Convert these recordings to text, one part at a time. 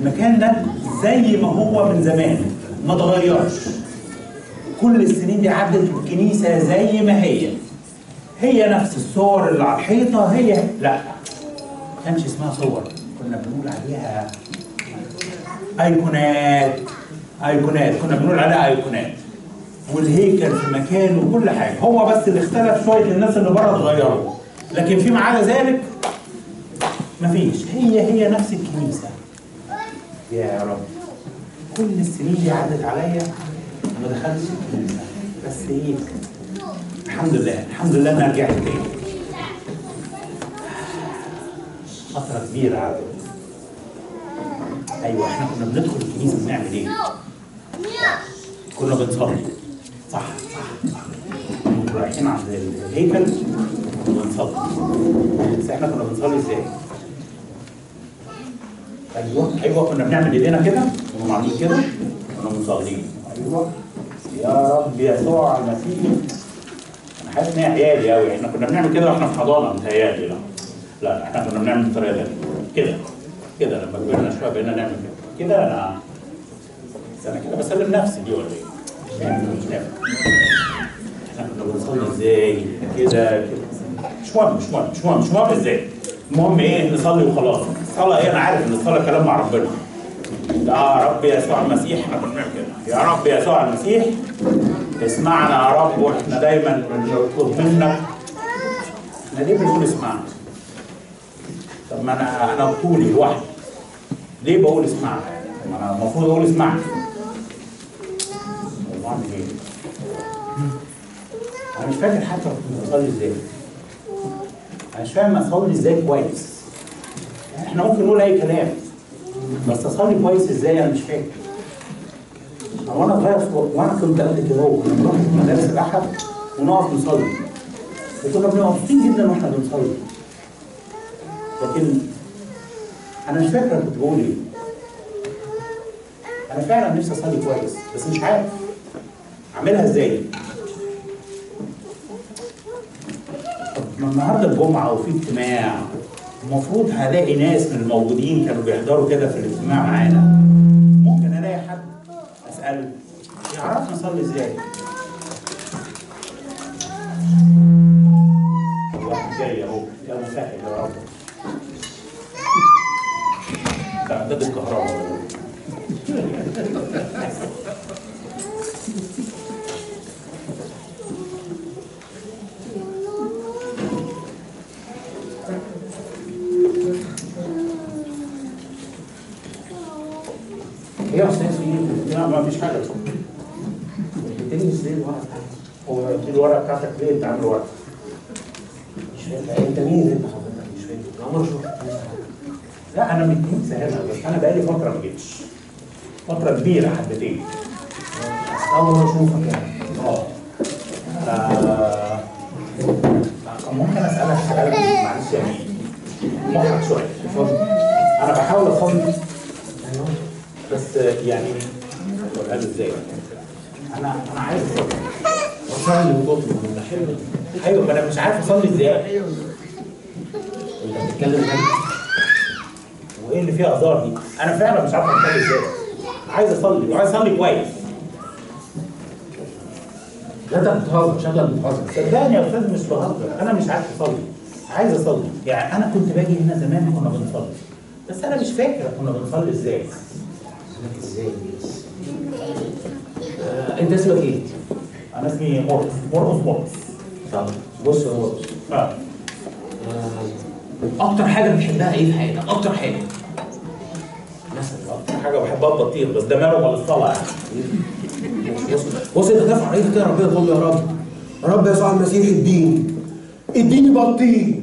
المكان ده زي ما هو من زمان ما اتغيرش كل السنين دي عدت الكنيسه زي ما هي هي نفس الصور اللي على الحيطه هي لا ما كانش اسمها صور كنا بنقول عليها ايقونات ايقونات كنا بنقول عليها ايقونات والهيكل في مكانه وكل حاجه هو بس اللي اختلف شويه الناس اللي بره اتغيروا لكن فيما عدا ذلك مفيش هي هي نفس الكنيسه يا رب كل السنين دي عدت عليا وما دخلتش الكنيسه بس ايه الحمد لله الحمد لله انا رجعت تاني فتره كبيره عدت ايوه احنا كنا بندخل الكنيسه بنعمل ايه؟ كنا بنصلي صح صح صح كنا رايحين عند الهيكل وبنصلي بس احنا كنا بنصلي ازاي؟ ايوه ايوه كنا بنعمل ايدينا كده كنا عاملين كده كنا بنصلي ايوه يا رب يسوع المسيح انا حاسس ان هي عيالي قوي احنا كنا بنعمل كده واحنا في حضانه متهيألي لا لا احنا كنا بنعمل بالطريقه دي كده كده لما كبرنا شويه بقينا نعمل كده كده انا بس انا كده بسلم نفسي دي ولا ايه؟ مش فاهم مش فاهم احنا كنا بنصلي ازاي كده كده مش مهم مش مهم مش مهم مش مهم ازاي المهم ايه نصلي وخلاص الصلاه ايه انا عارف ان الصلاه كلام مع ربنا يا رب يسوع المسيح احنا كنا بنعمل كده يا رب يسوع المسيح اسمعنا يا رب واحنا دايما بنطلب منك احنا ليه بنقول اسمعنا؟ طب ما انا انا بطولي لوحدي ليه بقول اسمعنا؟ طب ما انا المفروض اقول اسمعنا طب اعمل ايه؟ انا مش فاكر حتى كنت بصلي ازاي انا مش فاهم اصلي ازاي كويس احنا ممكن نقول اي كلام بس اصلي كويس ازاي انا مش فاكر وانا صغير وانا كنت قد كده هو كنا بنروح مدارس الاحد ونقف نصلي وكنا بنبقى مبسوطين جدا واحنا بنصلي لكن انا مش فاكر أنا كنت بقول ايه انا فعلا نفسي اصلي كويس بس مش عارف اعملها ازاي طب ما النهارده الجمعه وفي اجتماع المفروض هلاقي ناس من الموجودين كانوا بيحضروا كده في الاجتماع معانا ممكن الاقي حد اساله يعرف نصلي ازاي واحد جاي اهو يا مسهل يا رب تعداد الكهرباء ايه يا استاذ في ايه؟ لا ما فيش حاجه بتلبس ليه الورقه بتاعتك؟ هو دي الورقه بتاعتك ليه انت عامل ورقه؟ مش فاهم انت مين انت حضرتك مش فاهم انا عمري شفت لا انا من الكنيسه هنا بس انا بقالي فتره ما جيتش فتره كبيره حبتين اول مره اشوفك يعني اه آه، ممكن اسالك سؤال معلش يعني محرج شويه اتفضل انا بحاول اصلي بس يعني اقولها له ازاي انا انا عايز اصلي وفعلا بتطلب من حلو ايوه ما انا مش عارف اصلي ازاي انت بتتكلم جد وايه اللي فيها هزار دي انا فعلا مش عارف اصلي ازاي عايز اصلي وعايز اصلي كويس لا انت بتهزر شكلك بتهزر صدقني يا استاذ مش بهزر انا مش عارف اصلي عايز اصلي يعني انا كنت باجي هنا زمان كنا بنصلي بس انا مش فاكر كنا بنصلي ازاي لك ازاي بس آه، انت اسمك ايه؟ انا اسمي مرقص مرقص مرقص طب بص يا مرقص اه آه، اكتر حاجه بتحبها ايه في حياتك؟ اكتر حاجه مثلا اكتر حاجه بحبها البطيخ بس ده ماله مال الصلاه يعني بص بص انت ترفع ايدك كده ربنا تقول له يا رب يا رب يسوع المسيح اديني اديني بطيخ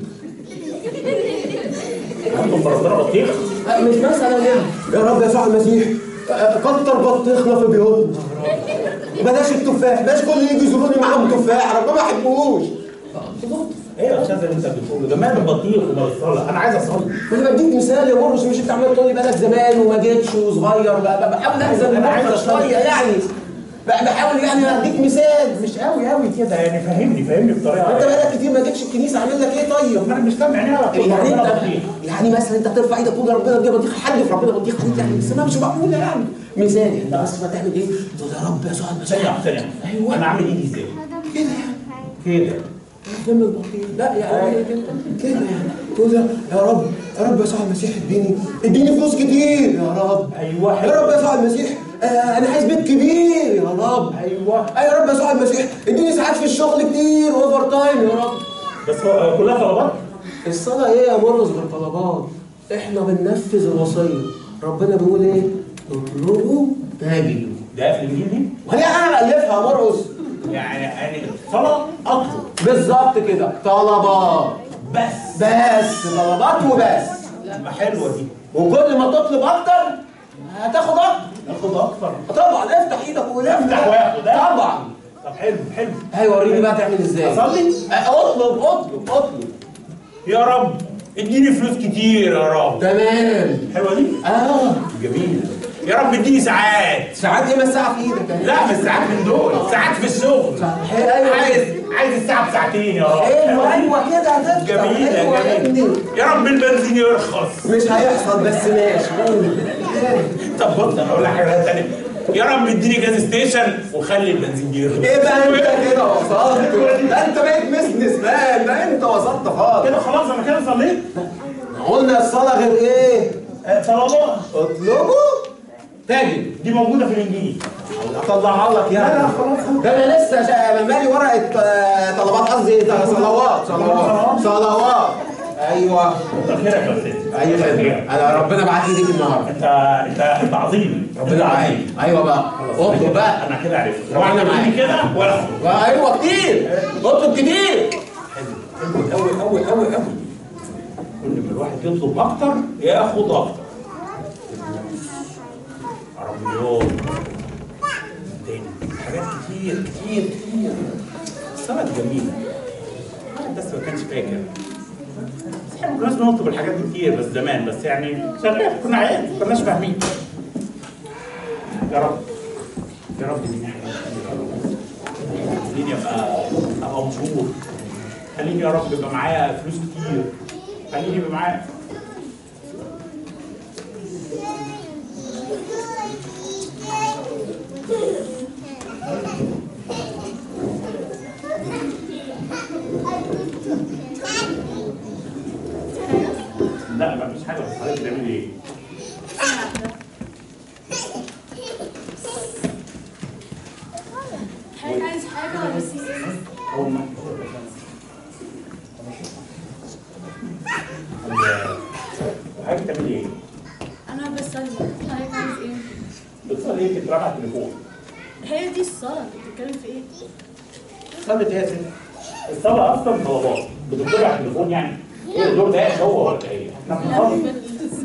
انتم فرضنا بطيخ آه، مش مثلا يعني يا رب يسوع المسيح آه، كتر بطيخنا في بيوتنا بلاش التفاح بلاش كل اللي يجي يزوروني معاهم تفاح ربنا ما بحبوش ايه يا استاذ اللي انت بتقوله ده مال البطيخ ومال الصلاه انا عايز اصلي انا بديك مثال يا مرش مش انت عمال تقول لي بقالك زمان وما جيتش وصغير بقى- بقى- بحاول اهزم أنا عايز الموقف أصلي. شويه يعني بقى بحاول يعني اديك مثال مش قوي قوي كده يعني فهمني فهمني بطريقه انت بقالك كتير ما جيتش الكنيسه عامل لك ايه طيب؟ ما انا مش سامع يعني على طول يعني ربنا انت بطيء. يعني مثلا انت ترفع ايدك تقول يا ربنا اديها بطيخ حد في ربنا بطيخ عليك يعني بس ما مش معقوله يعني مثال انت بس ما تعمل ايه؟ تقول يا رب يسوع ثانيه المسيح واحده ثانيه أيوة. انا عامل ايدي ازاي؟ كده يعني كده فم البطيخ لا يعني كده يعني تقول يا رب يا رب يسوع المسيح اديني اديني فلوس كتير يا رب ايوه يا رب يسوع المسيح آه انا عايز بيت كبير يا رب ايوه آه يا رب يسوع المسيح اديني ساعات في الشغل كتير اوفر تايم يا رب بس هو كلها طلبات الصلاة ايه يا مرقس غير طلبات؟ احنا بننفذ الوصية ربنا بيقول ايه؟ اطلبوا تجدوا ده في الانجيل دي وهي انا الفها يا مرقس يعني يعني صلاه اطلب بالظبط كده طلبات بس بس طلبات وبس ما حلوه دي وكل ما تطلب اكتر هتاخد اكتر اخد اكتر طبعا افتح ايدك وقول افتح واخد، ها؟ طبعا طب حلو حلو ايوه وريني بقى تعمل ازاي اصلي اه، اطلب اطلب اطلب يا رب اديني فلوس كتير يا رب تمام حلوه دي اه جميل يا رب اديني ساعات ساعات ايه ما الساعه في ايدك اهي. لا مش ساعات من دول ساعات في الشغل حلو ايوه عايز عايز الساعه بساعتين يا رب حلو ايوه كده هتفتح جميلة ايوه يا ابني جميلة يا رب البنزين يرخص مش هيحصل بس ماشي قول. طب بص انا اقول لك حاجه ثانيه يا رب اديني جاز ستيشن وخلي البنزين يرخص ايه بقى انت كده وصلت ده انت بقيت بزنس مان ده انت وصلت خالص كده خلاص انا كده صليت قلنا الصلاه غير ايه آه، طلبات اطلبوا تجد دي موجوده في الانجيل اطلعها لك لا، لا، يعني خلاص. ده انا لسه شا- مالي ورقه آه، طلبات قصدي ده صلوات صلوات صلوات ايوه كتر خيرك يا استاذ اي خدمه انا ربنا بعت لي ديك النهارده انت انت انت عظيم ربنا معاك ايوه بقى اطلب بقى انا كده عرفت وأنا معاك. اديني كده ولا اخد ايوه كتير اطلب كتير حلو قوي قوي قوي قوي كل ما الواحد يطلب اكتر ياخد اكتر عربيات تاني حاجات كتير كتير كتير السنة جميلة الواحد بس ما كانش فاكر بس احنا ما كناش بنطلب الحاجات دي كتير بس زمان بس يعني شغال كنا عيال ما كناش فاهمين يا رب يا رب اديني حاجات كتير يا رب خليني ابقى ابقى مشهور خليني يا رب يبقى معايا فلوس كتير خليني يبقى معايا لا ما فيش حاجه بس حضرتك بتعملي ايه؟ حضرتك عايز حاجة ولا بس اول ما حضرتك بتعملي ايه؟ أنا بسلم حضرتك عايز إيه؟ بتصلي ايه؟ بتتابع على التليفون هي دي الصلاة أنت بتتكلم في إيه؟ صلت ايه يا ست؟ الصلاة أصلا طلبات بتطلع على التليفون يعني ايه الدور ده هو ولا ايه؟ احنا لا بنصلي بال-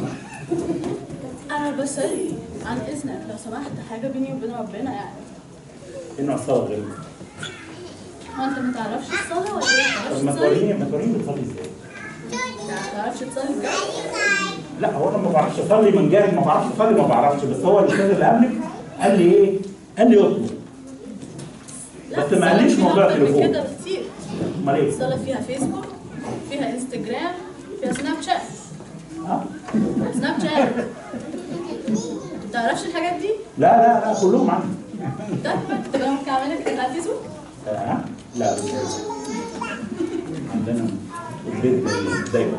أنا بسلي عن إذنك لو سمحت حاجة بيني وبين ربنا يعني انه الصلاة غريبة هو أنت ما تعرفش الصلاة ولا إيه؟ طب ما ما تعرفش تصلي؟ توريني ما توريني بتصلي ازاي؟ ما تعرفش تصلي بجد؟ لا هو انا ما بعرفش اصلي من جهه ما بعرفش اصلي ما بعرفش بس هو الاستاذ اللي قبلك قال لي ايه؟ قال لي اطلب لا بس ما الصلاة قاليش فيها موضوع أكتر من التليفون. كده كتير امال ايه؟ الصلاة فيها فيسبوك فيها انستجرام فيها سناب شات ها؟ سناب شات ما تعرفش الحاجات دي؟ لا لا لا كلهم عندي طب طب أنا ممكن أعمل لك بتاع فيسبوك؟ ها؟ لا مش عايز. عندنا البيت دايما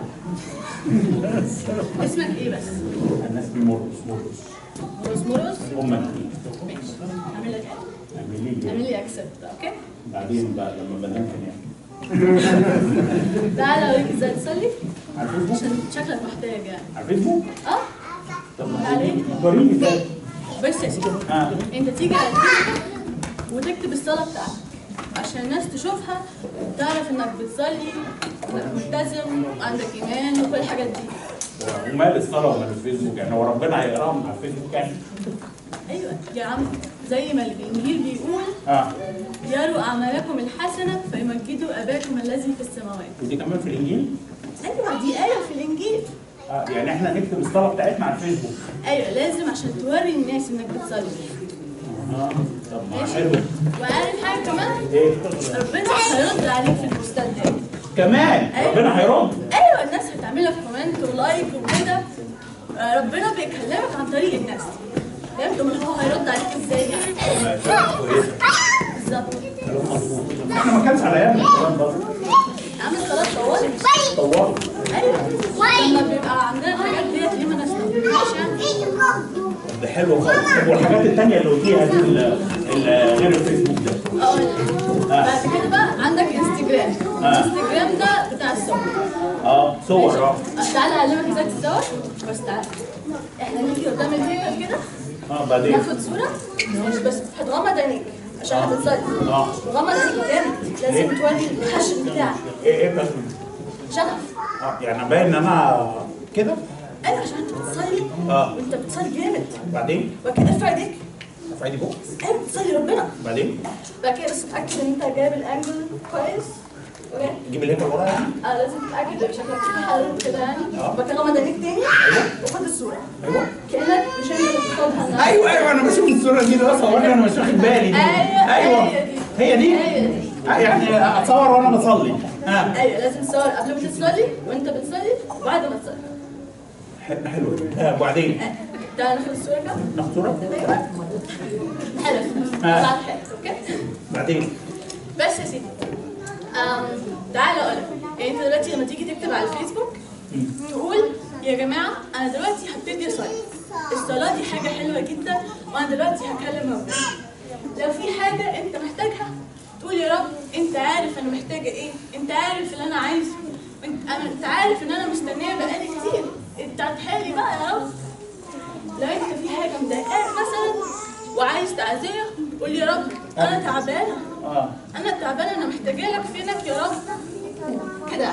اسمك إيه بس؟ الناس دي مرقص مرقص مرقص مرقص؟ امك دي ماشي أعمل لك إيه؟ اعملي اعمل لي لي اكسبت اوكي بعدين بقى لما بنام كان يعني تعالى اوريك ازاي تصلي على الفيسبوك عشان شكلك محتاج يعني على الفيسبوك اه طب عليك. وريني ازاي بس يا سيدي اه انت تيجي على الفيسبوك وتكتب الصلاه بتاعتك عشان الناس تشوفها تعرف انك بتصلي انك ملتزم وعندك ايمان وكل الحاجات دي ومال الصلاه ومال الفيسبوك يعني هو ربنا هيقراهم على الفيسبوك يعني ايوه يا عم زي ما الانجيل بيقول اه يروا اعمالكم الحسنه فيمجدوا اباكم الذي في السماوات ودي كمان في الانجيل ايوه دي ايه في الانجيل اه يعني احنا نكتب الصلاه بتاعتنا على الفيسبوك ايوه لازم عشان توري الناس انك بتصلي اه طب ما ماشي. حلو وعارف حاجه كمان ايه ربنا هيرد عليك في البوستات دي كمان أيوة. ربنا هيرد ايوه الناس هتعمل لك كومنت ولايك وكده آه، ربنا بيكلمك عن طريق الناس فهمت امال هو هيرد عليك ازاي يعني ماشي كويسه بالظبط كلام مظبوط احنا ما كانش على ايامنا الكلام ده عامل خلاص طولت طوروا ايوه لما بيبقى عندنا الحاجات ديت ليه ما نستخدمهاش يعني ده حلو خالص طب والحاجات التانية اللي قلتيها دي ال- ال- غير الفيسبوك ده اقول لك. بعد كده بقى عندك انستجرام آه. انستجرام ده بتاع الصور اه صور اه آه، تعالى اعلمك ازاي تتصور بس تعالى احنا نيجي قدام الكاميرا كده اه بعدين ناخد صورة مش بس هتغمض عينيك عشان هتتصور اه غمض عينيك جامد لازم توري الحشم بتاعك ايه ايه بس شغف اه يعني باين ان انا كده ايوه عشان انت بتصلي اه وانت بتصلي جامد بعدين بعد كده ارفع ايديك ارفع ايدي فوق ايوه بتصلي ربنا بعدين بعد كده بس تتاكد ان انت جايب الانجل كويس اوكي جيب الهيكل ورا يعني اه لازم تتاكد ان شكلك حلو كده يعني آه. بعد كده غمض عينيك تاني وخد الصورة ايوه كانك مش انت اللي بتاخدها النهاردة. ايوه ايوه انا بشوف الصوره دي اللي صورني انا مش واخد بالي دي ايوه ايوه هي دي هي دي هي دي آه، يعني اتصور وانا بصلي ها ايوه لازم تصور قبل ما تصلي وانت بتصلي وبعد ما تصلي ح- حلو آه، وبعدين آه. تعالى ناخد الصورة كده ناخد صوره حلو آه. بعد حلو اوكي بعدين بس يا سيدي أم تعالى اقول لك يعني انت دلوقتي لما تيجي تكتب على الفيسبوك تقول يا جماعه انا دلوقتي هبتدي اصلي الصلاه دي حاجه حلوه جدا وانا دلوقتي هكلم ربنا لو في حاجه انت محتاجها تقول يا رب انت عارف انا محتاجه ايه انت عارف اللي انا عايزه انت أنا- انت عارف ان انا مستنيه بقالي كتير انت هتحالي بقى يا رب لو انت في حاجه مضايقاك مثلا وعايز تعزيه قول يا رب انا تعبانه اه انا تعبانه انا محتاجه لك فينك يا رب كده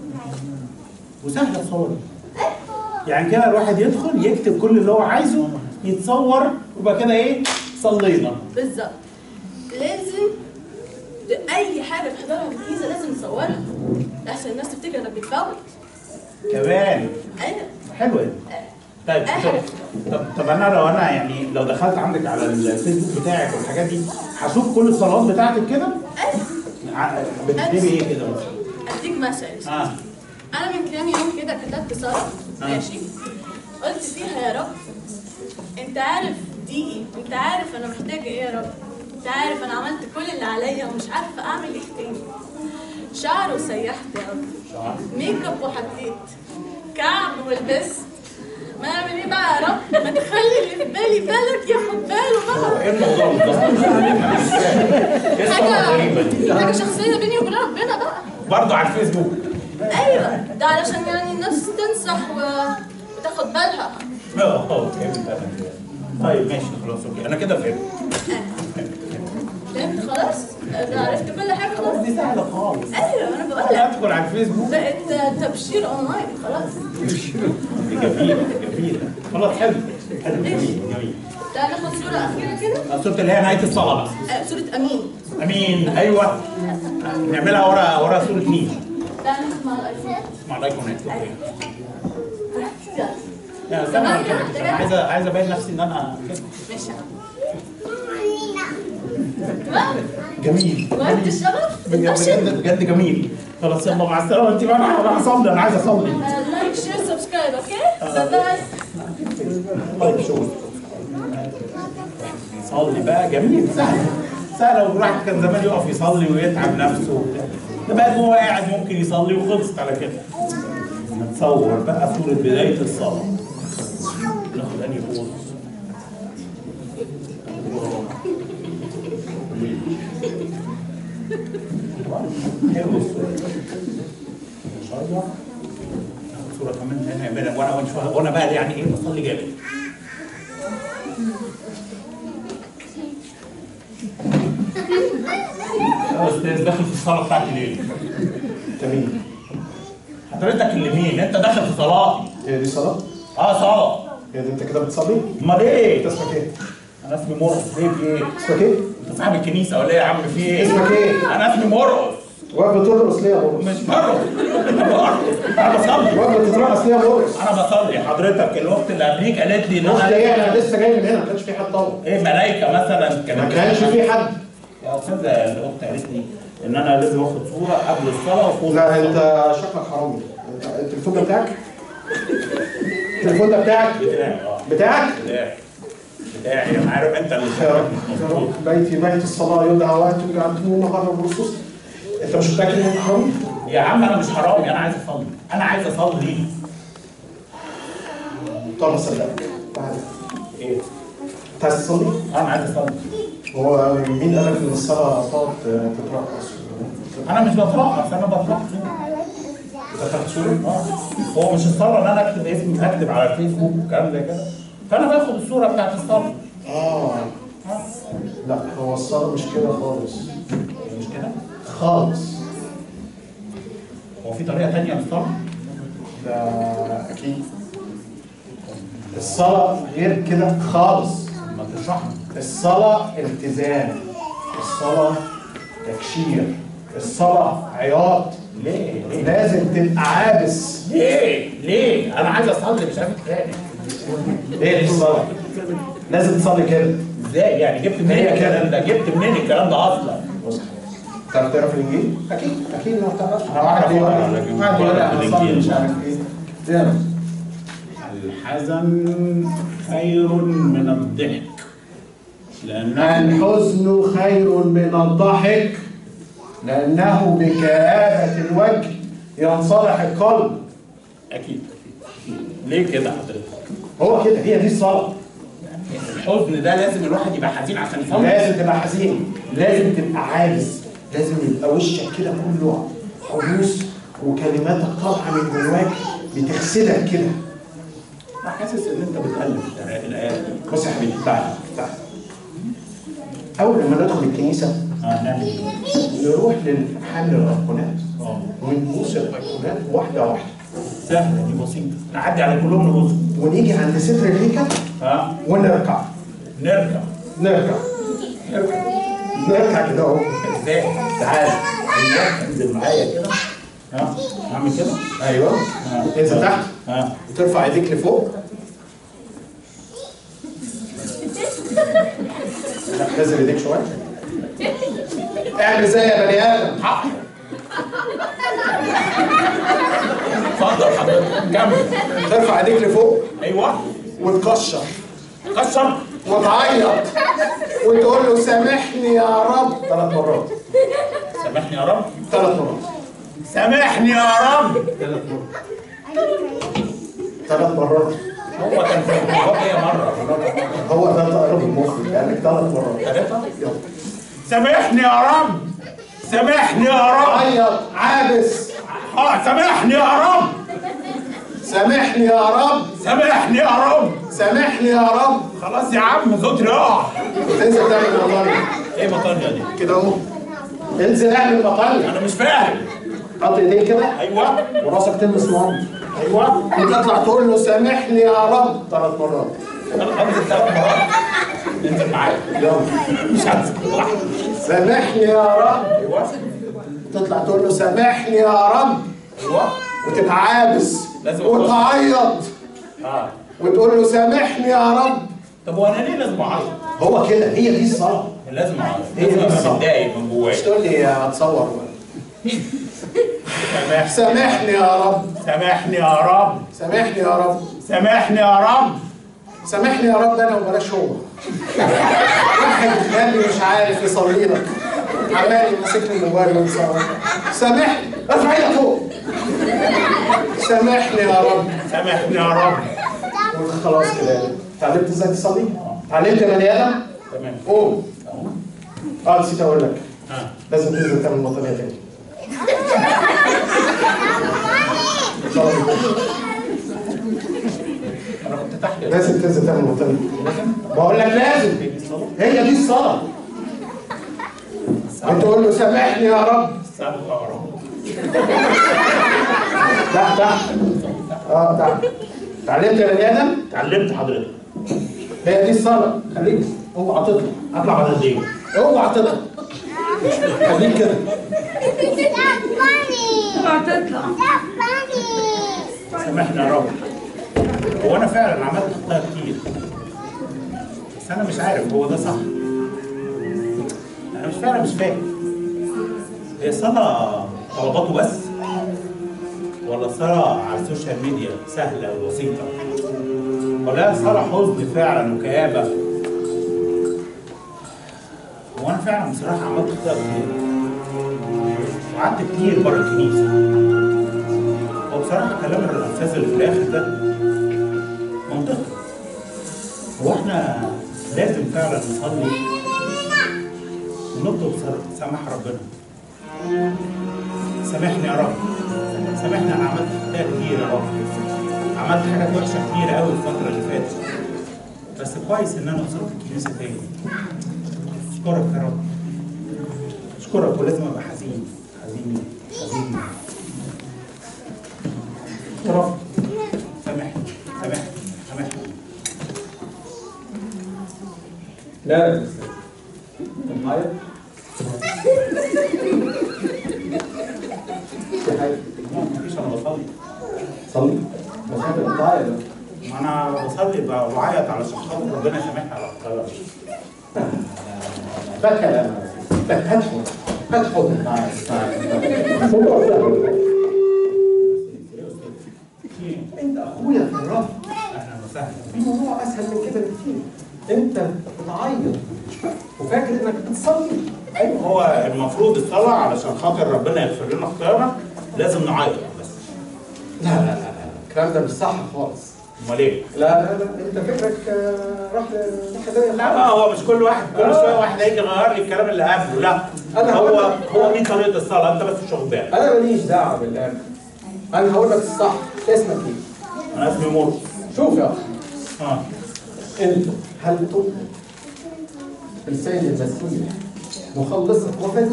وسهله الصور دي يعني كده الواحد يدخل يكتب كل اللي هو عايزه يتصور ويبقى كده ايه صلينا بالظبط لازم ت- اي حاجه تحضرها في الكنيسه لازم تصورها عشان الناس تفتكر انك بتفوت كمان ايوه حلوه دي طيب أي حاجة. طب طب انا لو انا يعني لو دخلت عندك على الفيسبوك بتاعك والحاجات دي هشوف كل الصلوات بتاعتك كده ايوه ع- بتكتبي ايه كده مثلا اديك مثل اه انا من كام يوم كده كتبت صلاه آه. ماشي قلت فيها يا رب انت عارف دي ايه انت عارف انا محتاجه ايه يا رب انت عارف انا عملت كل اللي عليا ومش عارفه اعمل ايه تاني شعر وسيحت يا رب شعر. ميك اب وحطيت كعب ولبست ما اعمل ايه بقى يا رب ما تخلي اللي في بالي بالك ياخد باله بقى ايه الموضوع بالظبط؟ ايه الصورة الغريبة دي؟ دي حاجه شخصيه بيني وبين ربنا بقى برضه على الفيسبوك ايوه ده علشان يعني الناس تنصح و- وتاخد بالها اه فهمت انا كده. طيب ماشي خلاص اوكي انا كده فهمت فهمت خلاص أنا عرفت كل حاجه خلاص دي سهله خالص ايوه انا بقول لك ادخل على الفيسبوك بقت تبشير اونلاين خلاص دي جميله جميله خلاص حلو حلو جميل جميل تعال ناخد صوره اخيره كده الصورة اللي هي نهاية الصلاة بقى آه، صوره امين امين ايوه نعملها ورا ورا صورة مين؟ تعال ناخد مع الايفون مع الايقونات اوكي يلا لا استنى أنا كده، أنا عايز عايز ابين نفسي ان انا كده ماشي يا عم. جميل وقت الشغف بجد انتشر بجد بجد جميل خلاص يلا مع السلامة انت بقى انا أنا هصلي انا عايز اصلي لايك شير سبسكرايب اوكي باي باي طيب شغل صلي بقى جميل سهل سهل والواحد كان زمان يقف يصلي ويتعب نفسه وبتاع. ده بقى هو قاعد ممكن يصلي وخلصت على كده نتصور بقى صورة بداية الصلاة ناخد انهي بوز حلو الصورة ان شاء الله ناخد صورة كمان هنا وانا وانا وانا بقى يعني ايه بصلي جامد يا استاذ داخل في الصلاه بتاعتي ليه؟ انت مين؟ حضرتك اللي مين؟ انت داخل في صلاتي هي دي صلاة؟ اه صلاه هي دي انت كده بتصلي؟ امال ايه؟ انت اسمك ايه؟ انا اسمي مرقص ليه في ايه؟ اسمك ايه؟ انت صاحب الكنيسه ولا ايه يا عم في ايه؟ اسمك ايه؟ انا اسمي مرقص وجبه ترقص ليه يا مرقص؟ مش مرة انا بصلي وجبه تترقص ليه يا مرقص؟ انا بصلي حضرتك الاخت اللي قبليك قالت لي ان اخت انا ايه انا لسه جاي من هنا ما كانش في حد طبعا ايه ملايكه مثلا كانت ما كانش في حد يا استاذه الاخت قالت لي ان انا لازم اخد صوره قبل الصلاه وفوق لا انت شكلك حرامي انت التليفون ده بتاعك؟ التليفون ده بتاعك؟ بتاعي اه بتاعك؟ بتاعي بتاعي انا عارف انت اللي يا رب يا رب بيتي بيت الصلاة يدعى وقت وجعلتموه مقر الرصوص انت مش متأكد ان انت حرامي؟ يا عم انا مش حرامي انا عايز اصلي انا عايز اصلي طب اصدقك تعالى ايه انت عايز تصلي؟ انا عايز اصلي هو مين قال لك ان الصلاة تقعد تترقص؟ انا مش بترقص انا بترقص دخلت صورة؟ اه هو مش الصلاه ان انا اكتب اسمي اكتب على الفيسبوك وكلام زي كده فانا باخد الصوره بتاعت الصلاه اه لا هو الصلاة مش كده خالص مش كده خالص هو في طريقه ثانيه للصلاه ده اكيد الصلاة غير كده خالص ما تشرح لي الصلاة التزام الصلاة تكشير الصلاة عياط ليه ليه لازم تبقى عابس ليه ليه انا عايز اصلي مش عارف تاني ايه دي الصلاة؟ لازم تصلي كده ازاي يعني جبت منين هي كده. الكلام ده جبت منين الكلام ده اصلا بص تعرف تقرا في الانجيل؟ اكيد اكيد ما تعرفش أنا بعرف واحد يقول أقرأ، لك- لكن واحد يقول لك بقرأ في أنا أصلي الإنجيل. مش عارف ايه اقرا. الحزن خير من الضحك لأنه الحزن خير من الضحك لأنه بكآبة الوجه ينصلح القلب أكيد أكيد ليه كده حضرتك؟ هو كده هي دي الصلاة الحزن ده لازم الواحد يبقى حزين عشان يصلي لازم تبقى حزين لازم تبقى عابس لازم يبقى وشك كده كله حبوس وكلماتك طالعة من جواك بتغسلك كده أنا حاسس إن أنت بتقلب الآيات دي بص يا حبيبي تعالى تعالى أول لما ندخل الكنيسة اه نعمل إيه؟ نروح للحل الأيقونات اه ونبوس الأيقونات واحدة واحدة سهلة دي بسيطة نعدي على كلهم نبص ونيجي عند ستر الهيكل ها ونركع نرجع نركع نرجع نركع كده اهو ازاي؟ تعالى ايوه انزل معايا كده ها اعمل كده ايوه انزل تحت ها وترفع ايديك لفوق لا نزل ايديك شويه اعمل زي يا بني ادم حق اتفضل حضرتك كمل ترفع ايديك لفوق ايوه وتكشر كسر وتعيط وتقول له سامحني يا رب ثلاث مرات سامحني يا رب ثلاث مرات سامحني يا رب ثلاث مرات ثلاث مرات هو كان في الجواب هي مره هو ده تقرب المخ يعني ثلاث مرات ثلاثة يلا سامحني يا رب سامحني يا رب عيط عابس اه سامحني يا رب سامحني يا رب سامحني يا رب سامحني يا رب خلاص يا عم صوتي راح تنزل تعمل مطالية ايه مطالية دي؟ كده اهو انزل اعمل مطالية انا مش فاهم حط ايديك كده ايوه وراسك تلمس الارض ايوه وتطلع تقول له سامحني يا رب ثلاث مرات انا انزل ثلاث مرات انزل معايا يلا مش هنزل لوحدي سامحني يا رب ايوه تطلع تقول له سامحني يا رب ايوه وتبقى عابس لازم وتعيط اه وتقول له سامحني يا رب طب وانا ليه لازم اعيط؟ هو كده هي دي الصلاة لازم اعيط هي لازم دي ابقى الصلاة متضايق من مش جوايا تقول لي هتصور سامحني سامحني يا رب سامحني يا رب سامحني يا رب سامحني يا رب سامحني يا رب انا وبلاش هو واحد غبي مش عارف يصلي لك عمال يمسك لي الموبايل ويصور سامحني ارفع ايدك فوق سامحني يا رب سامحني يا رب خلاص كده اتعلمت ازاي تصلي؟ اتعلمت يا بني ادم؟ تمام قوم اه نسيت اقول لك ها لازم تنزل تعمل مطالية تاني انا كنت تحت لازم تنزل تعمل مطالية لازم بقول لك لازم هي دي الصلاة بتقول له سامحني يا رب سامحني يا رب تحت تحت اه تحت اتعلمت يا بني ادم؟ اتعلمت حضرتك هي دي الصلاة خليك اوعى تطلع اطلع على الدين اوعى تطلع خليك كده سامحني يا رب هو انا فعلا عملت خطايا كتير بس انا مش عارف هو ده صح انا مش فعلا مش فاهم هي الصلاة طلباته بس ولا الصلاة على السوشيال ميديا سهلة وبسيطة ولا هي صلاة حزن فعلا وكآبة هو انا فعلا بصراحة عملت خطايا كتير وقعدت كتير بره الكنيسة هو بصراحة كلام الأستاذ اللي في الآخر ده منطقي هو احنا لازم فعلا نصلي ونطلب سر- سماح ربنا سامحني يا رب سامحني انا عملت خطايا كتير يا رب عملت حاجات وحشه كتير قوي الفتره اللي فاتت بس كويس ان انا وصلت الكنيسه تاني اشكرك يا رب اشكرك ولازم ابقى حزين حزين حزين يا رب سامحني سامحني سامحني لا لا طب معايا؟ في حاجة لا مفيش انا بصلي صلي بس انت بتعيط ما انا بصلي ب- بعيط علشان خاطر ربنا يسامحني على الخطايا ده كلام هات حضن هات حضن معايا انت اخويا في الرب اهلا وسهلا في موضوع اسهل من كده بكتير انت بتعيط وفاكر انك بتصلي ايوه هو المفروض الصلاه علشان خاطر ربنا يغفر لنا خطايانا لازم نعيط بس لا لا لا لا الكلام ده مش صح خالص امال ايه؟ لا لا لا انت فكرك آه، راح لناحيه تانيه لا بقى هو مش كل واحد كل شويه واحد هيجي يغير لي الكلام اللي قبله لا أنا هو هقول لك- هو دي طريقه الصلاه انت بس مش واخد بالك انا ماليش دعوه بالاخر انا هقول لك الصح اسمك ايه انا اسمي مور شوف يا اخي اه انت هل تؤمن بالسيد المسيح مخلصك وفدي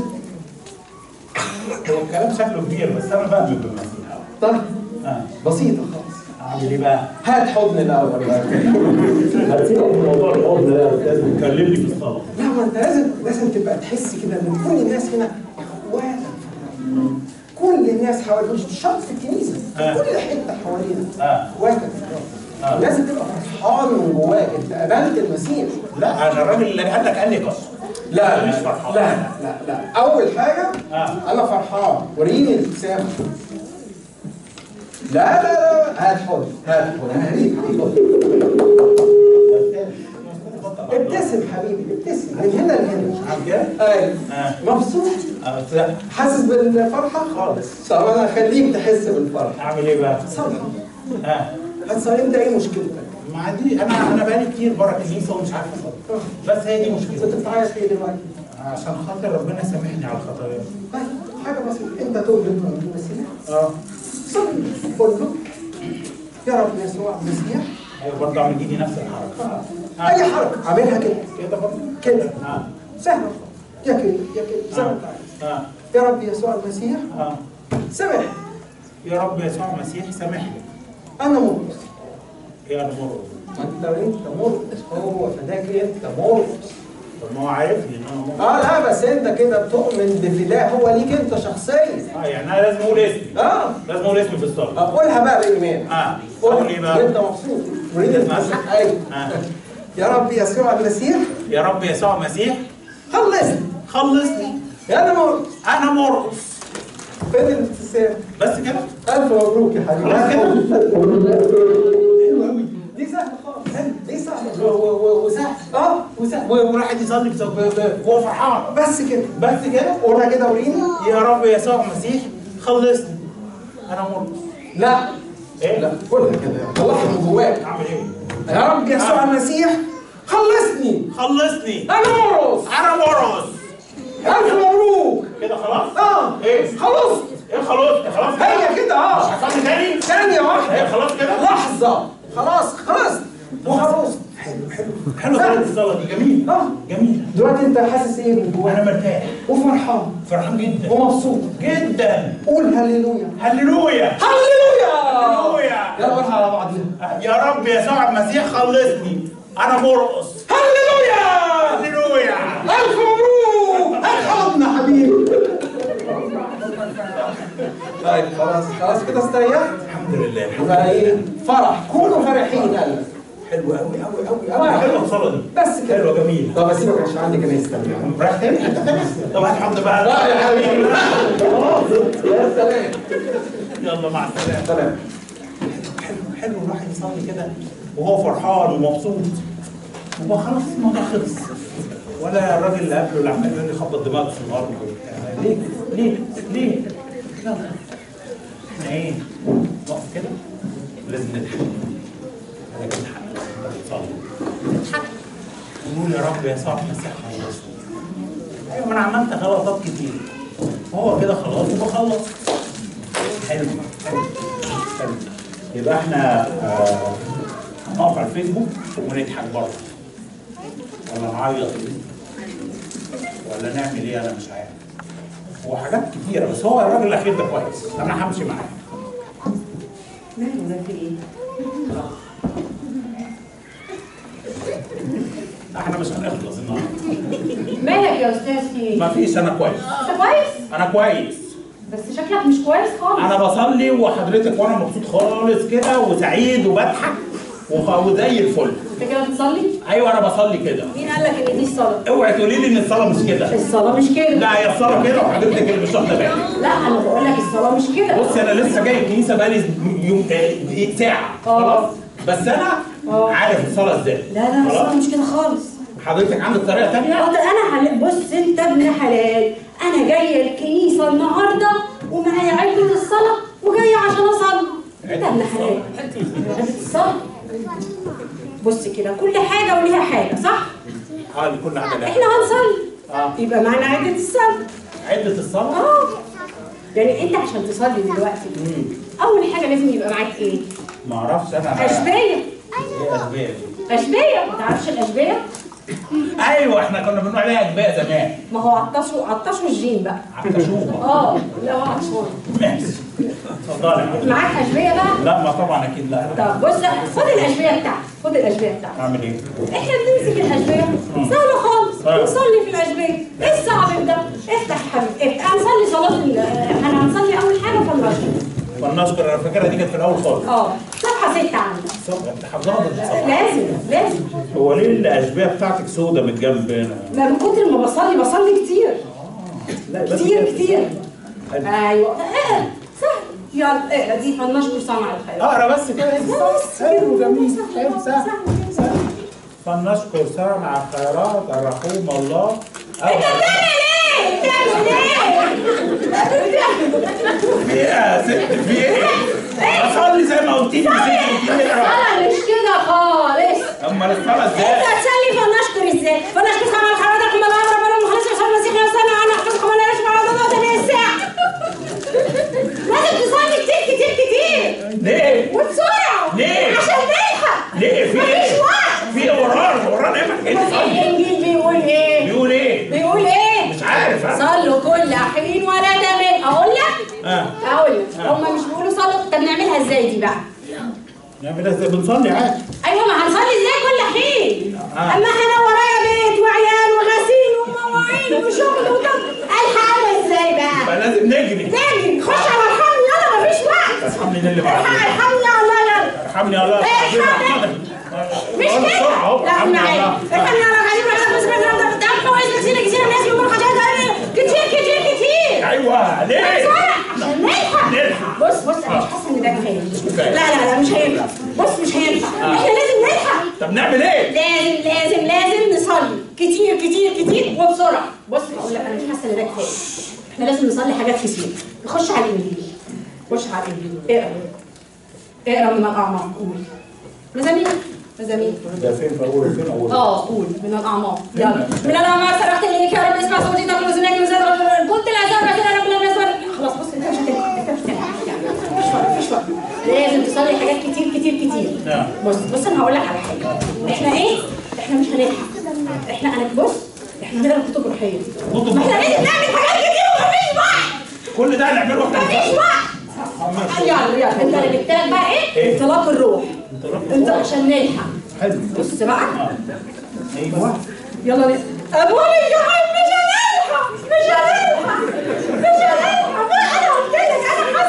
هو الكلام شكله كبير بس انا بقبل بالمسيح طيب اه بسيطه خالص اعمل ايه بقى؟ هات حضن الاول هتسيبك من موضوع الحضن ده يا استاذ وتكلمني في الصلاه لا ما انت لازم لازم تبقى تحس كده ان كل الناس هنا اخواتك في الرب. كل الناس حواليك مش شرط في الكنيسه في آه. كل حته حوالينا آه. اخواتك في آه. الرب لازم تبقى فرحان من جواك انت قبلت المسيح لا انا الراجل اللي قال لك قال لي كسر لا مش لا فرحان. لا لا لا اول حاجه آه. انا فرحان وريني الابتسامه لا لا لا هات حضن هات حضن انا هريك ابتسم حبيبي ابتسم من هنا لهنا عم كده؟ ايوه آه. مبسوط آه، بس لا حاسس بالفرحه خالص. طب انا هخليك تحس بالفرحه اعمل ايه بقى؟ صلي اه هتصلي انت ايه مشكلتك؟ ما دي انا انا بقالي كتير بره الكنيسه ومش عارف اصلي بس هي دي انت مشكلتي بتعيط ليه دلوقتي؟ عشان خاطر ربنا يسامحني على الخطايا طيب حاجه بسيطه انت تؤمن بالمسيح اه صلي قول له يا رب يسوع المسيح ايوه برضه اعمل ايدي نفس الحركه اي حركه اعملها كده كده برضه كده اه سهله يا كده يا كده زي ما انت عايز اه يا رب يسوع المسيح اه سامح يا رب يسوع المسيح سامحني انا مرقص يا انا مرقص ما انت انت مرقص هو فداك انت مرقص طب ما هو عارفني ان انا مرقص اه لا بس انت كده بتؤمن بفداء هو ليك انت شخصيا اه يعني انا لازم اقول اسمي اه لازم اقول اسمي في الصلاه اقولها بقى بايمان اه اقول ايه بقى؟ انت مبسوط وريد المسيح ايوه آه. يا رب يسوع المسيح يا رب يسوع المسيح خلصني خلصني انا مرقص انا مرقص فين الابتسام بس كده الف مبروك يا حبيبي خلاص كده حلو قوي دي سهله خالص دي سهله و- و- و- وسهله اه وسهله وواحد يصلي بس- ب- ب- وهو فرحان بس كده بس كده قولها كده وريني يا رب يسوع المسيح خلصني انا مرقص لا ايه؟ لا قولها كده طلعها من جواك اعمل ايه؟ يا رب يسوع المسيح خلصني خلصني انا مرقص انا مرقص الف مبروك كده خلاص؟ اه ايه؟ خلاص ايه خلاص خلاص كده؟ هي كده اه مش هصلي تاني؟ ثانية واحدة ايه خلاص كده؟ لحظة خلاص خلاص وخلاص حلو حلو حلو طريقة الصلاة دي جميل اه جميل دلوقتي انت حاسس ايه من جواك وانا مرتاح وفرحان فرحان جدا ومبسوط جدا قول هللويا هللويا هللويا هللويا. يلا قولها على بعضيها يا رب يسوع المسيح خلصني انا مرقص هللويا هللويا الف مبروك هات حضن طيب خلاص خلاص كده استريحت الحمد لله الحمد يبقى لله ايه فرح كونوا فرحين قال لك حلوه قوي قوي قوي آه. قوي حلوه الصلاه دي بس كده حلوه جميله طب اسيبك عشان عندي كنيسه تانية رايح تاني طب الحمد بقى لا يا حبيبي خلاص يا سلام يلا مع السلامه سلام حلو حلو الواحد يصلي كده وهو فرحان ومبسوط وهو خلاص الموضوع خلص ولا الراجل اللي قبله اللي عمال يقول لي خبط دماغه في الارض وبتاع. ليه ليه ليه يلا احنا ايه نقف كده لازم نضحك لازم نضحك نصلي نضحك ونقول يا رب يا صاحب مسيح خلص ايوه ما انا عملت غلطات كتير هو كده خلاص وبخلص حلو حلو حلو يبقى احنا آه، هنقف على الفيسبوك ونضحك برضه ولا نعيط ولا نعمل ايه انا مش عارف هو حاجات كتيره بس هو الراجل الاخير ده كويس انا همشي معاه ماله ده في ايه؟ احنا مش هنخلص النهارده مالك يا استاذ في ايه؟ ما فيش انا كويس انت كويس؟ انا كويس بس شكلك مش كويس خالص انا بصلي وحضرتك وانا مبسوط خالص كده وسعيد وبضحك وخ- وزي الفل انت كده بتصلي؟ ايوه انا بصلي كده مين قال لك ان دي الصلاه؟ اوعي تقولي لي ان الصلاه مش كده الصلاه مش كده لا هي الصلاه كده وحضرتك اللي مش واخده بالك لا انا بقول لك الصلاه مش كده بصي انا لسه جاي الكنيسه بقالي يوم آه، دقيقة- ساعه آه. خلاص بس انا آه. عارف الصلاه ازاي لا لا الصلاه خلاص؟ مش كده خالص حضرتك عندك طريقه ثانيه اه ده انا حل... بص انت ابن حلال انا جايه الكنيسه النهارده ومعايا علبه الصلاه وجايه عشان اصلي انت ابن حلال علبه الصلاه بص كده كل حاجه وليها حاجه صح؟ اه كل حاجه لها احنا هنصلي اه يبقى معانا عده الصلاه عده الصلاه اه يعني انت عشان تصلي دلوقتي مم. اول حاجه لازم يبقى معاك ايه؟ ما اعرفش انا اشبيه ايه اشبيه دي؟ اشبيه ما تعرفش الاشبيه؟ ايوه احنا كنا بنقول عليها اجباء زمان ما هو عطشوا عطشوا الجين بقى عكشوها اه لا هو عطشان ماشي اتفضلي يا حبيبي. معاك اشبيه بقى؟ لا ما طبعا اكيد لا طب بص خد الاشبيه بتاعتك خد الاشبيه بتاعتك اعمل ايه؟ احنا بنمسك الاشبيه سهله خالص آه. نصلي في الاشبيه ايه الصعب في ده؟ افتح يا حبيبي افتح هنصلي صلاه ال- احنا هنصلي اول حاجه فالرشد فلنذكر انا فاكرها دي كانت في الاول خالص اه صفحه 6 عندك صح انت حافظاها ولا صح؟ لازم لازم هو ليه الاشبيه بتاعتك سودة من الجنب هنا؟ ما من كتر ما بصلي بصلي كتير لا بس كتير كده. كتير حلو. ايوه اقرا سهل يلا اقرا دي فلنشكر صانع الخير اقرا بس كده بس حلو جميل سهل حلو سهل سهل سهل فلنشكر صانع خيرات الرحوم الله انت بتعمل ايه؟ بتعمل ايه؟ ايه يا ست في ايه؟ اصلي زي ما قلت لي مش انت قلت لي اقرا انا مش كده خالص امال الصلاه انت ازاي؟ هتصلي فلنشكر ازاي؟ فلنشكر صانع الخيرات رحمه الله ربنا المخلص وصلى المسيح وسلم على احكامكم ولا نشفع على الله ده الساعه لازم تصلي كتير كتير كتير ليه؟ وبسرعه ليه؟ عشان تلحق ليه في مفيش ايه؟ وقت. في ورانا ورانا ايه ما تجيش تصلي الانجيل بيقول ايه؟ بيقول ايه؟ بيقول ايه؟ مش عارف ها؟ صلوا كل حين ولا تمل اقول لك اه اقول لك هما مش بيقولوا صلوا طب نعملها ازاي دي بقى نعملها ازاي؟ بنصلي عادي ايوه ما هنصلي ازاي كل حين آه. اما انا ورايا بيت وعيال وغسيل ومواعين وشغل وطب الحقها ازاي بقى يبقى لازم نجري نجري خش على الحمل يلا مفيش وقت ارحمني اللي الحق بعدين الحمل يا الله يلا ارحمني يا الله ارحمني. مش أقول كده بسرعة أهو. لا ارحمني يا معايا الله. ارحمني يا الله غريب على بس بس بس كويس كتير كتير الناس يقولوا حاجات كتير كتير كتير ايوه ليه؟ بسرعة عشان نلحق نلحق. بص بص انا مش حاسه ان ده كفايه كفاية. لا لا لا مش هينفع بص مش هينفع احنا لازم نلحق طب نعمل ايه؟ لازم لازم لازم نصلي كتير كتير كتير وبسرعه بص اقول لك انا مش حاسه ان ده كفايه احنا لازم نصلي حاجات كتير نخش على الانجيل خش على الانجيل اقرا اقرا من الاعماق قول مزامير مزامير ده فين في اول فين اول اه قول من الاعماق يلا من الاعماق صرخت اليك يا رب اسمع صوتي تقول وزنك وزاد كنت العذاب بعد رب الناس خلاص بص انت مش هتلحق انت مش هتلحق يعني مفيش وقت مفيش وقت لازم تصلي حاجات كتير كتير كتير نعم. بص بص انا هقول لك على حاجه احنا ايه احنا مش هنلحق احنا انا بص احنا هنقرا كتب روحيه كتب ما احنا لازم نعمل حاجات كتير ومفيش وقت كل ده هنعمله واحنا مفيش وقت يلا يلا انت اللي جبت لك بقى ايه انطلاق الروح انت عشان نلحق حلو بص بقى آه. ايوه يلا نس... ابوي الجحيم مش هنلحق مش هنلحق مش هنلحق انا قلت لك انا حاسه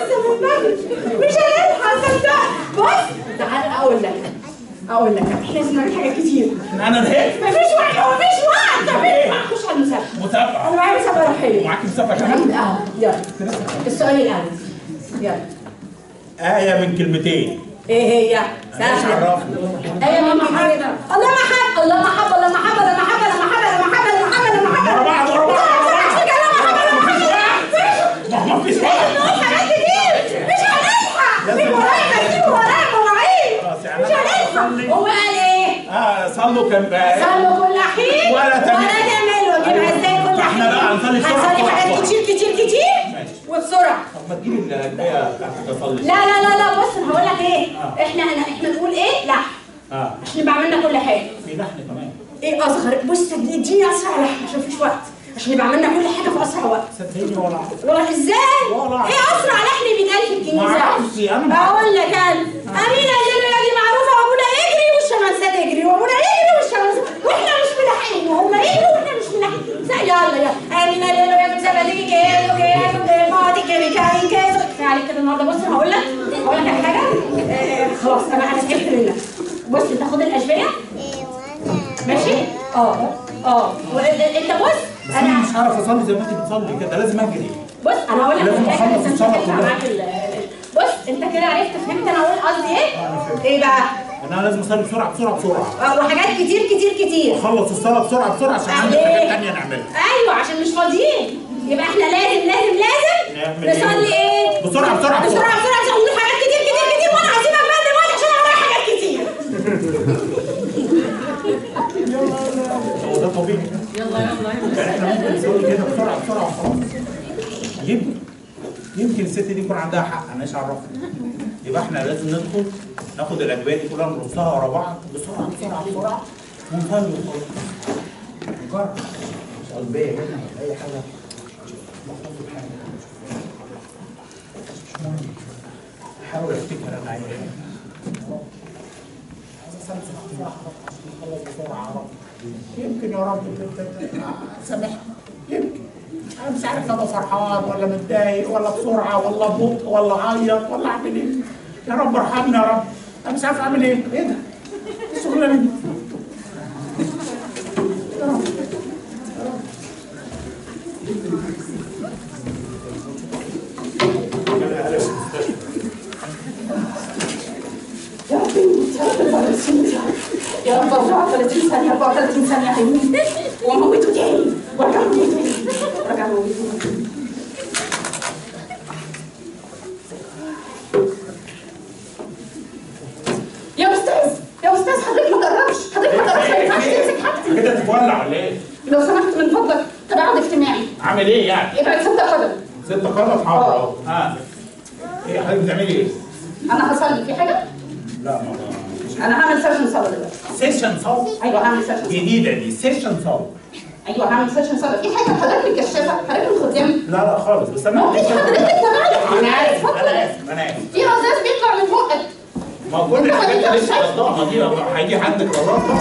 المغرب مش هنلحق صدق بص تعال اقول لك اقول لك احنا لازم نعمل حاجات كتير انا نهيت مفيش وقت هو مفيش وقت مفيش وقت خش على المسابقه انا مسابقه معايا مسابقه روحيه ومعاك مسابقه كمان اه يلا السؤال الاول يلا آية من كلمتين ايه هي؟ انا مش سهله عرفني ايه ما محب الله محب الله محب الله محب الله محب الله محب الله محب الله محب الله محب ورا بعض ورا بعض ورا بعض مفيش وقت ما هو مفيش وقت حاجات كتير مش هنلحق في ورايا في ورايا مواعيد خلاص يعني مش هنلحق هو قال ايه؟ اه صلوا كان بقى صلوا كل حين ولا تعمل. ولا تعملوا يبقى ازاي كل حين؟ فاحنا بقى هنصلي بسرعة هنصلي بسرعة حاجات بسرعة. كتير كتير كتير ماشي. وبسرعه طب ما تجيب الأدوية بتاعتك أصلي لا لا لا لا بص انا هقول لك ايه احنا هن- احنا نقول ايه لا اه عشان يبقى عملنا كل حاجه في لحن كمان ايه اصغر بص اديني اسرع لحظه عشان مفيش وقت عشان يبقى عملنا كل حاجه في اسرع وقت صدقني ولا عارف والله ازاي؟ والله. ايه اسرع لحن بيتقال في الكنيسه؟ معرفش، أنا ما- اقول لك انا امين الليله دي معروفه وابونا يجري والشمسات تجري وابونا يجري والشمسات واحنا مش ملاحقين وهم يجروا واحنا مش ملاحقين لا، يلا يلا امين الليله دي بسبب تيجي كيلو كيلو كيلو ما تيجي كاين كيلو كفايه عليك كده النهارده بص هقول لك هقول لك على حاجه آه، خلاص انا انا تعبت منك بص انت خد الاشبيه ماشي؟ اه اه وانت بص بس أنا انا مش عارف أصلي زي ما أنت بتصلي كده لازم أجري بص انا هقول لك لازم الحاجة أخلص عشان الصلاة تنفع كلها. معاك ال- ال- بص انت كده عرفت فهمت انا اقول قصدي ايه؟ ايه بقى؟ أنا لازم أصلي بسرعة بسرعة بسرعة آه، وحاجات كتير كتير كتير أخلص الصلاة بسرعة بسرعة عشان عندي ليه؟ حاجات تانية نعملها ايوه عشان مش فاضيين يبقى احنا لازم لازم لازم نعمل إيه؟ نصلي ايه؟ بسرعة بسرعة بسرعه بسرعه عشان نقول حاجات كتير كتير كتير وانا هسيبك بقى دلوقتي عشان انا ورايا حاجات كتير هو ده طبيعي يلا يلا يعني احنا ممكن نسوي كده بسرعة بسرعة وخلاص يمكن يمكن الست دي يكون عندها حق انا ايش عرفني يبقى احنا لازم ندخل ناخد الادويه دي كلها نرصها ورا بعض بسرعه بسرعه بسرعه ونصلي وخلاص نجرب مش قلبيه هنا ولا اي حاجه محفوظ بحاجه مش مهم احاول افتكر انا عايز ايه عايز أصلي بسرعة، أخلص بسرعه يا رب يمكن يا رب سامحني يمكن انا مش عارف ابقى فرحان ولا متضايق ولا بسرعه ولا ببطء ولا اعيط ولا اعمل ايه يا رب ارحمني يا رب انا مش عارف اعمل ايه ايه ده إيه الشغلانه دي يا رب يا رب. يا رب يا رب 34 يا رب 34 ثانية 34 ثانية هيموت واموته تاني وارجع اموته تاني وارجع اموته تاني يا استاذ يا استاذ حضرتك ما جربش حضرتك ما جربش ما ينفعش تمسك حاجتي كده تتولع ولا ايه؟ لو سمحت من فضلك تباعد اجتماعي عامل ايه يعني؟ ابعد ستة قدم ست قدم حاضر اهو ها ايه حضرتك بتعملي ايه؟ انا هصلي في حاجة لا ما انا هعمل سيشن صلاة دلوقتي سيشن صوت ايوه هعمل سيشن صلاة جديده دي سيشن صوت ايوه هعمل سيشن صلاة في حاجة حضرتك الكشافة حضرتك الختام لا لا خالص بس انا ممكن حضرتك تبعد انا اسف اتفضل. انا اسف انا اسف في رذاذ بيطلع من بقك ما هو كل الحاجات اللي انت قصدها دي هيجي عندك غلط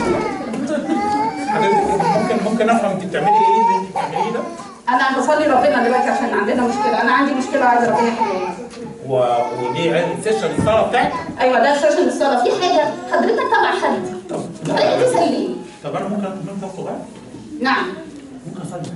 حضرتك ممكن ممكن افهم انت بتعملي ايه اللي انت بتعمليه ده انا بصلي ربنا دلوقتي عشان عندنا مشكله انا عندي مشكله عايزه ربنا يحلها و... ودي سيشن الصلاه بتاعك ايوه ده سيشن الصلاه في حاجه حضرتك تبع حد طب حضرتك تسليني طب انا ممكن ممكن صغير نعم ممكن اصلي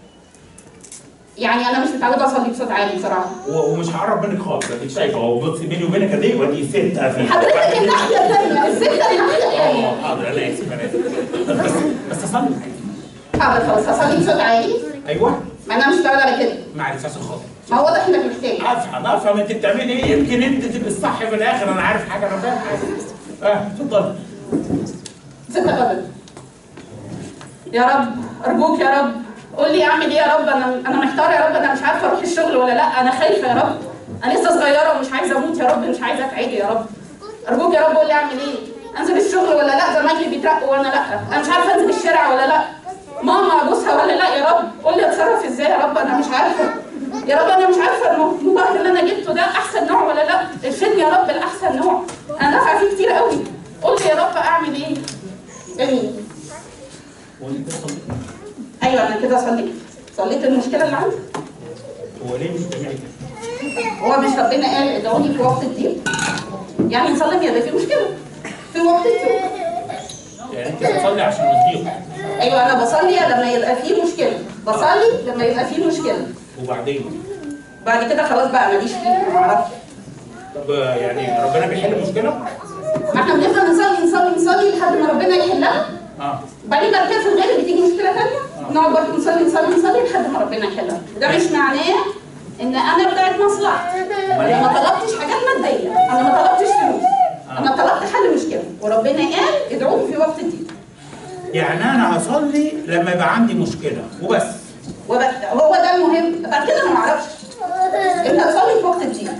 يعني انا مش متعوده اصلي بصوت عالي بصراحه و- ومش هقرب منك خالص اديك شايفه هو بص بيني وبينك قد ايه ودي سته في حضرتك الناحيه الثانيه السته الناحيه الثانيه اه حاضر انا اسف انا اسف بس بس اصلي حاضر خلاص هصلي بصوت عالي ايوه ما انا مش متعوده على كده معلش عشان خاطر ما هو واضح انك محتاج افهم افهم انت بتعملي ايه يمكن انت تبقى الصح في الاخر انا عارف حاجه انا فاهم حاجه اه اتفضل ستة قدم يا رب ارجوك يا رب قول لي اعمل ايه يا رب انا انا محتاره يا رب انا مش عارفه اروح الشغل ولا لا انا خايفه يا رب انا لسه صغيره ومش عايزه اموت يا رب مش عايزه اتعدي يا رب ارجوك يا رب قول لي اعمل ايه انزل الشغل ولا لا زمايلي بيترقوا وانا لا انا مش عارفه انزل الشارع ولا لا ماما ابوسها ولا لا يا رب قول لي اتصرف ازاي يا رب انا مش عارفه يا رب انا مش عارفه الموبايل اللي انا جبته ده احسن نوع ولا لا ارشدني يا رب لاحسن نوع انا دافعه فيه كتير قوي قول لي يا رب اعمل ايه امين هو انت صليت ايوه انا كده صليت صليت المشكله اللي عندي هو ليه مش بتعملي كده؟ هو مش ربنا قال ادعوني في وقت الضيق يعني نصلي لما يبقى في مشكله في وقت الضيق يعني انت بتصلي عشان الضيق ايوه انا بصلي لما يبقى في مشكله بصلي لما يبقى في مشكله وبعدين بعد كده خلاص بقى ماليش فيه ما اعرفش طب يعني ربنا بيحل مشكله؟ ما احنا بنفضل نصلي نصلي نصلي لحد ما ربنا يحلها اه بعدين بعد كده في الغالب بتيجي مشكله ثانيه نقعد برضه نصلي نصلي نصلي لحد ما ربنا يحلها ده مش معناه ان انا بتاعت مصلحه انا ما طلبتش حاجات ماديه انا ما طلبتش فلوس انا طلبت حل مشكله وربنا قال ادعوني في وقت الضيق يعني انا هصلي لما يبقى عندي مشكله وبس وبقى هو ده المهم بعد كده انا ما اعرفش انت تصلي في وقت الضيق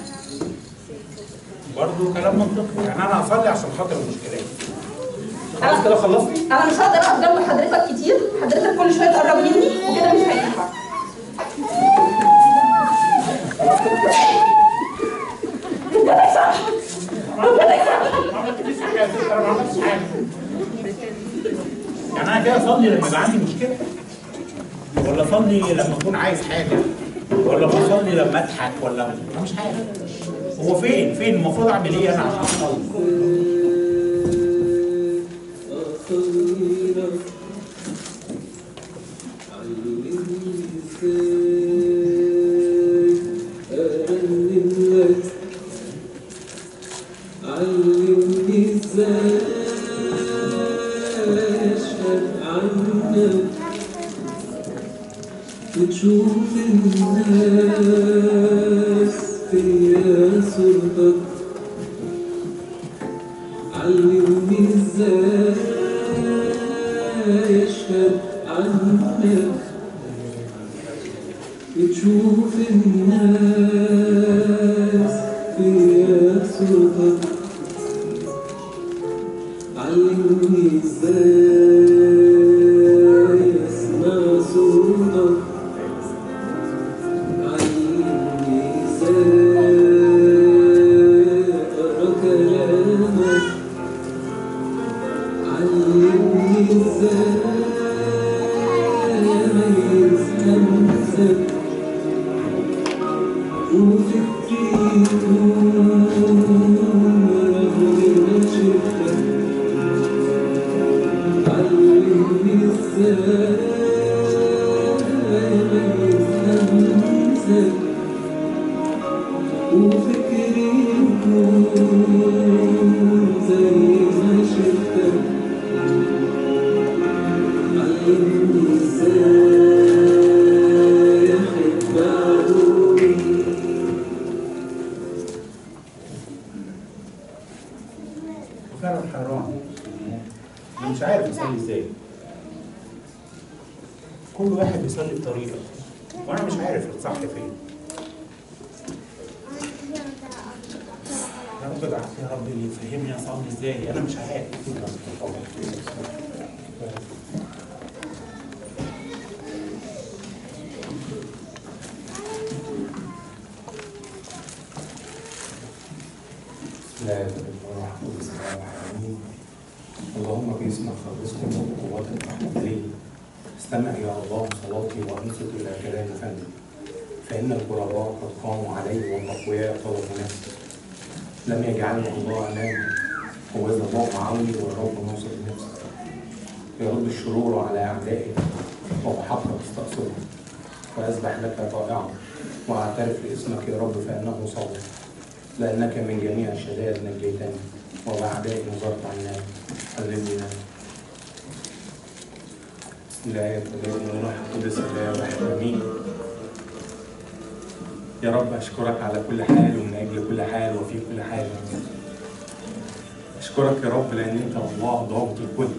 برضه كلام منطقي يعني انا هصلي عشان خاطر المشكلات خلاص كده خلصتي؟ انا مش هقدر اقف جنب حضرتك كتير حضرتك كل شويه تقرب مني وكده مش هينفع ربنا يسامحك ربنا يسامحك ما عملتش حاجه يا ست، انا ما عملتش حاجه يعني انا كده اصلي لما يبقى عندي مشكله ولا اصلي لما اكون عايز حاجه ولا بصلي لما اضحك ولا أنا مش عارف هو فين فين المفروض اعمل ايه انا عشان اصلي علمني ازاي اشهد عنك وتشوف الناس فيا صورتك علمني ازاي اشهد عنك وتشوف الناس فيا صورتك علمني ازاي اسمع صوتك علمني ازاي اقرا كلامك علمني ازاي اميز همسك وفي كتير رغم ما شفتك علمني ازاي اميز همسك وفكري يكون زي ما شفتك علمني ازاي احب عدوي فعلا حيران انا مش عارف اصلي ازاي كل واحد بيصلي بطريقه وانا مش عارف الصح فين يا رب ابعت يا رب اللي يفهمني اصلي ازاي انا مش عارف لا تدبر حدود السماء والعالمين اللهم باسمك خلصني وقوتك رحمة لي استمع يا الله صلاتي وانصت الى كلام فمي فان الغرباء قد قاموا علي والاقوياء طلبوا نفسي لم يجعلني الله امامي هو اذا الله عوني والرب ناصر نفسي يرد الشرور على اعدائي وبحقك استأصلهم وأسبح لك طائعا وأعترف لاسمك يا رب فإنه صالح لأنك من جميع الشدائد نجيتني وبأعدائي نظرت عناي هللويا لا يتبين الله القدس لا الواحد امين يا رب اشكرك على كل حال ومن اجل كل حال وفي كل حال اشكرك يا رب لان انت الله ضابط الكل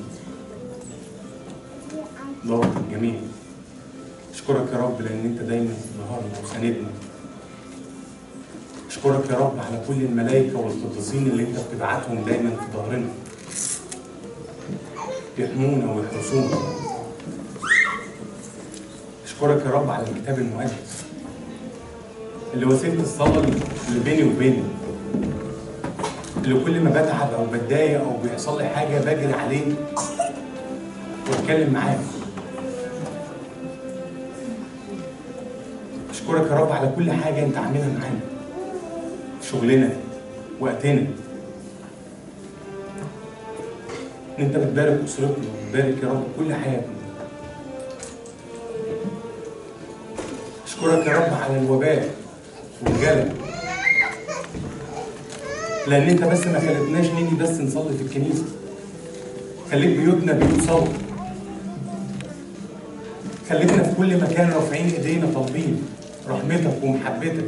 ضابط الجميع اشكرك يا رب لان انت دايما في ظهرنا وساندنا اشكرك يا رب على كل الملائكه والقديسين اللي انت بتبعتهم دايما في ظهرنا يحمونا ويحرسونا اشكرك يا رب على الكتاب المقدس اللي وسيله الصلاه اللي بيني وبينك اللي كل ما بتعب او بتضايق او بيحصل لي حاجه بجري عليه واتكلم معاه اشكرك يا رب على كل حاجه انت عاملها معانا شغلنا وقتنا ان انت بتبارك اسرتنا وبتبارك يا رب كل حياتنا اشكرك يا رب على الوباء والجلد لان انت بس ما خلتناش نيجي بس نصلي في الكنيسه خليت بيوتنا بيوت صلاه خليتنا في كل مكان رافعين ايدينا طالبين رحمتك ومحبتك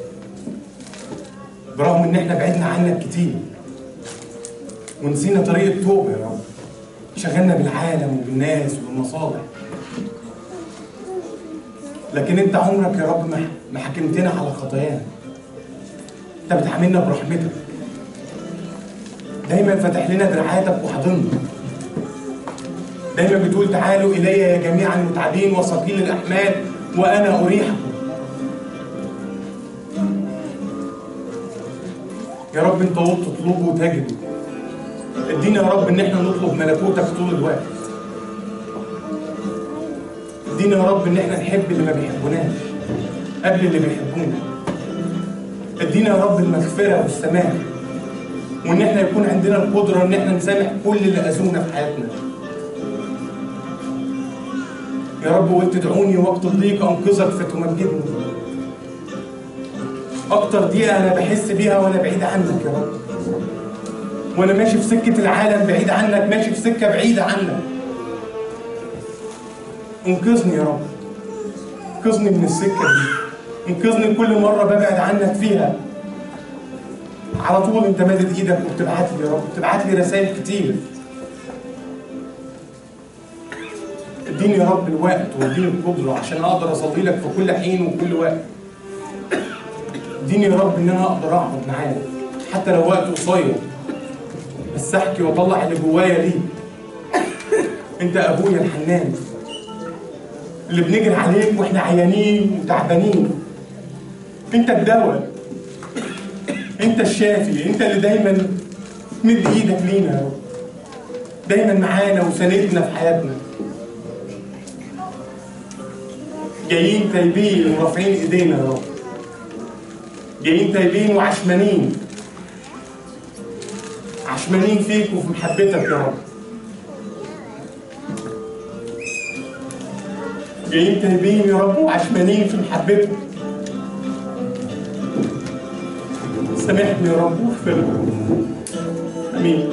برغم ان احنا بعدنا عنك كتير ونسينا طريق التوبه يا رب شغلنا بالعالم وبالناس وبالمصالح لكن انت عمرك يا رب ما ما حكمتنا على خطايانا انت بتعاملنا برحمتك دايما فاتح لنا دراعاتك وحاضننا دايما بتقول تعالوا الي يا جميعا المتعبين وثقيل الاحمال وانا اريحكم يا رب انت قلت تطلبوا وتجدوا ادينا يا رب ان احنا نطلب ملكوتك طول الوقت ادينا يا رب ان احنا نحب اللي ما بيحبوناش قبل اللي بيحبونا ادينا يا رب المغفره والسماح وان احنا يكون عندنا القدره ان احنا نسامح كل اللي اذونا في حياتنا يا رب وانت تدعوني وقت الضيق انقذك فتمجدني اكتر دقيقه انا بحس بيها وانا بعيد عنك يا رب وانا ماشي في سكه العالم بعيد عنك ماشي في سكه بعيده عنك انقذني يا رب انقذني من السكه دي انقذني كل مره ببعد عنك فيها على طول انت مادد ايدك وبتبعت لي يا رب بتبعت لي رسائل كتير اديني يا رب الوقت واديني القدره عشان اقدر اصلي لك في كل حين وكل وقت اديني يا رب ان انا اقدر اقعد معاك حتى لو وقت قصير بس احكي واطلع اللي جوايا ليه انت ابويا الحنان اللي بنجري عليك واحنا عيانين وتعبانين انت الدواء انت الشافي انت اللي دايما مد ايدك لينا يا رب دايما معانا وساندنا في حياتنا جايين تايبين ورافعين ايدينا يا رب جايين تايبين وعشمانين عشمانين فيك وفي محبتك يا رب جايين تايبين يا رب وعشمانين في محبتك سامحني يا رب واغفر لي. امين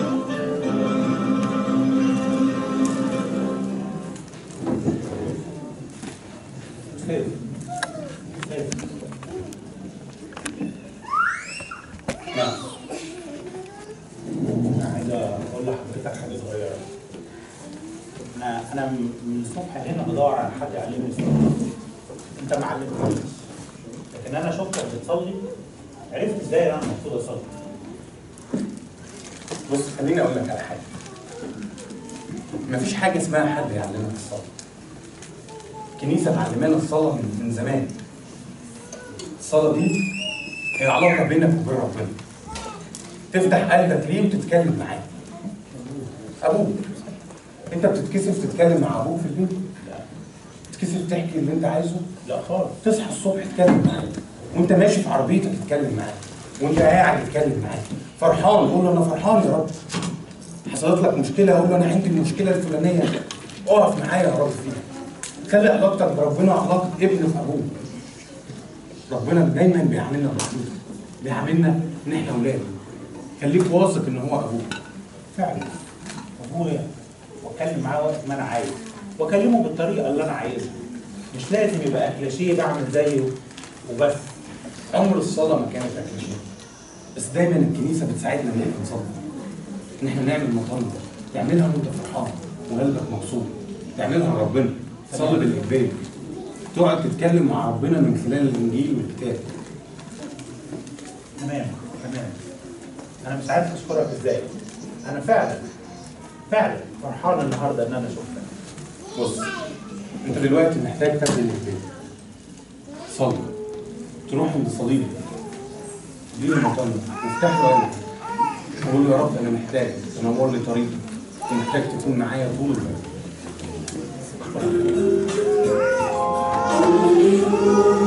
خير خير نعم أنا عايز اقول لحضرتك حاجه صغيره انا انا من من الصبح هنا بدور على حد يعلمني الصلاه انت ما علمتنيش لكن انا شفتك بتصلي عرفت ازاي انا المفروض اصلي بص خليني اقول لك على حاجه مفيش حاجه اسمها حد يعلمك الصلاه الكنيسه معلمانا الصلاه من, من زمان الصلاه دي هي علاقه بينك وبين ربنا تفتح قلبك ليه وتتكلم معاه ابوك انت بتتكسف تتكلم مع ابوك في البيت لا تتكسف تحكي اللي انت عايزه لا خالص تصحى الصبح تتكلم معاه وانت ماشي في عربيتك تتكلم معاه وانت قاعد تتكلم معاه فرحان قول له انا فرحان يا رب حصلت لك مشكله قول له انا عندي المشكله الفلانيه اقف معايا يا رب فيها خلي علاقتك بربنا علاقه ابن بابوه ربنا دايما بيعاملنا برحمته بيعاملنا ان احنا اولاده خليك واثق ان هو ابوك فعلا ابويا واتكلم معاه وقت ما انا عايز واكلمه بالطريقه اللي انا عايزها مش لازم يبقى كلاشيه بعمل زيه وبس عمر الصلاه ما كانت اكلاشيه بس دايما الكنيسه بتساعدنا ان احنا نصلي ان احنا نعمل مطالبه تعملها وانت فرحان وقلبك مبسوط تعملها لربنا تصلي بالاجباري تقعد تتكلم مع ربنا من خلال الانجيل والكتاب تمام تمام انا مش عارف اشكرك ازاي انا فعلا فعلا فرحان النهارده ان انا شفتك بص انت دلوقتي محتاج تاخد الاجباري صلي تروح عند الصليب اديله مطالبه وافتح له قلبك وقول له يا رب انا محتاج تنور لي طريقي ومحتاج تكون معايا طول الوقت